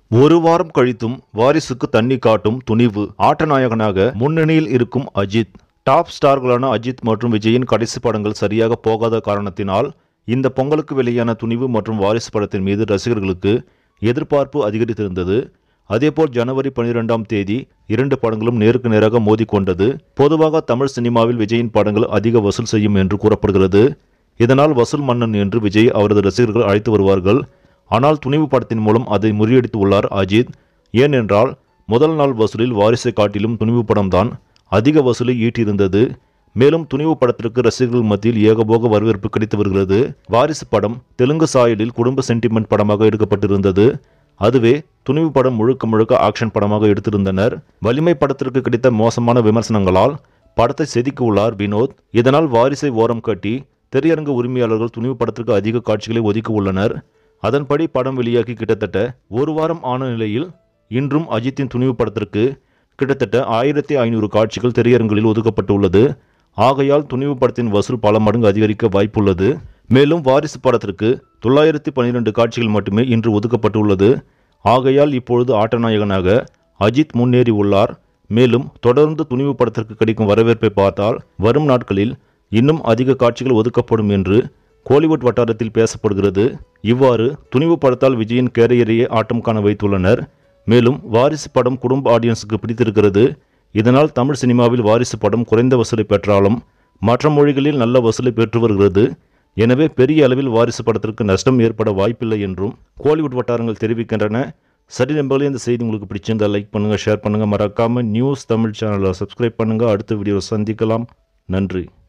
ஒரு வாரம் கழித்தும் வாரிசுக்கு தண்ணி காட்டும் துணிவு ஆட்டநாயகனாக முன்னணியில் இருக்கும் அஜித் டாப் ஸ்டார்களான அஜித் மற்றும் விஜயின் கடைசி படங்கள் சரியாக போகாத காரணத்தினால் இந்த பொங்கலுக்கு வெளியான துணிவு மற்றும் வாரிசு படத்தின் மீது ரசிகர்களுக்கு எதிர்பார்ப்பு அதிகரித்திருந்தது அதேபோல் ஜனவரி பனிரெண்டாம் தேதி இரண்டு படங்களும் நேருக்கு நேராக மோதிக்கொண்டது பொதுவாக தமிழ் சினிமாவில் விஜயின் படங்கள் அதிக வசூல் செய்யும் என்று கூறப்படுகிறது இதனால் வசூல் மன்னன் என்று விஜய் அவரது ரசிகர்கள் அழைத்து வருவார்கள் ஆனால் துணிவு படத்தின் மூலம் அதை முறியடித்து உள்ளார் அஜித் ஏனென்றால் முதல் நாள் வசூலில் வாரிசை காட்டிலும் துணிவு படம்தான் அதிக வசூலை ஈட்டியிருந்தது மேலும் துணிவு படத்திற்கு ரசிகர்கள் மத்தியில் ஏகபோக வரவேற்பு கிடைத்து வருகிறது வாரிசு படம் தெலுங்கு சாயலில் குடும்ப சென்டிமெண்ட் படமாக எடுக்கப்பட்டிருந்தது அதுவே துணிவு படம் முழுக்க முழுக்க ஆக்ஷன் படமாக எடுத்திருந்தனர் வலிமை படத்திற்கு கிடைத்த மோசமான விமர்சனங்களால் படத்தை செதுக்கி உள்ளார் வினோத் இதனால் வாரிசை ஓரம் கட்டி திரையரங்கு உரிமையாளர்கள் துணிவு படத்திற்கு அதிக காட்சிகளை ஒதுக்க உள்ளனர் அதன்படி படம் வெளியாகி கிட்டத்தட்ட ஒரு வாரம் ஆன நிலையில் இன்றும் அஜித்தின் துணிவு படத்திற்கு கிட்டத்தட்ட ஆயிரத்தி ஐநூறு காட்சிகள் திரையரங்குகளில் ஒதுக்கப்பட்டுள்ளது ஆகையால் துணிவு படத்தின் வசூல் பல மடங்கு அதிகரிக்க வாய்ப்புள்ளது மேலும் வாரிசு படத்திற்கு தொள்ளாயிரத்தி பன்னிரெண்டு காட்சிகள் மட்டுமே இன்று ஒதுக்கப்பட்டுள்ளது ஆகையால் இப்பொழுது ஆட்டநாயகனாக அஜித் முன்னேறி உள்ளார் மேலும் தொடர்ந்து துணிவு படத்திற்கு கிடைக்கும் வரவேற்பை பார்த்தால் வரும் நாட்களில் இன்னும் அதிக காட்சிகள் ஒதுக்கப்படும் என்று கோலிவுட் வட்டாரத்தில் பேசப்படுகிறது இவ்வாறு துணிவு படத்தால் விஜயின் கேரியரையே ஆட்டம் காண வைத்துள்ளனர் மேலும் வாரிசு படம் குடும்ப ஆடியன்ஸுக்கு பிடித்திருக்கிறது இதனால் தமிழ் சினிமாவில் வாரிசு படம் குறைந்த வசூலை பெற்றாலும் மற்ற மொழிகளில் நல்ல வசூலை பெற்று வருகிறது எனவே பெரிய அளவில் வாரிசு படத்திற்கு நஷ்டம் ஏற்பட வாய்ப்பில்லை என்றும் கோலிவுட் வட்டாரங்கள் தெரிவிக்கின்றன சரி நம்பளே இந்த செய்தி உங்களுக்கு பிடிச்சிருந்தா லைக் பண்ணுங்கள் ஷேர் பண்ணுங்கள் மறக்காமல் நியூஸ் தமிழ் சேனலை சப்ஸ்கிரைப் பண்ணுங்கள் அடுத்த வீடியோவில் சந்திக்கலாம் நன்றி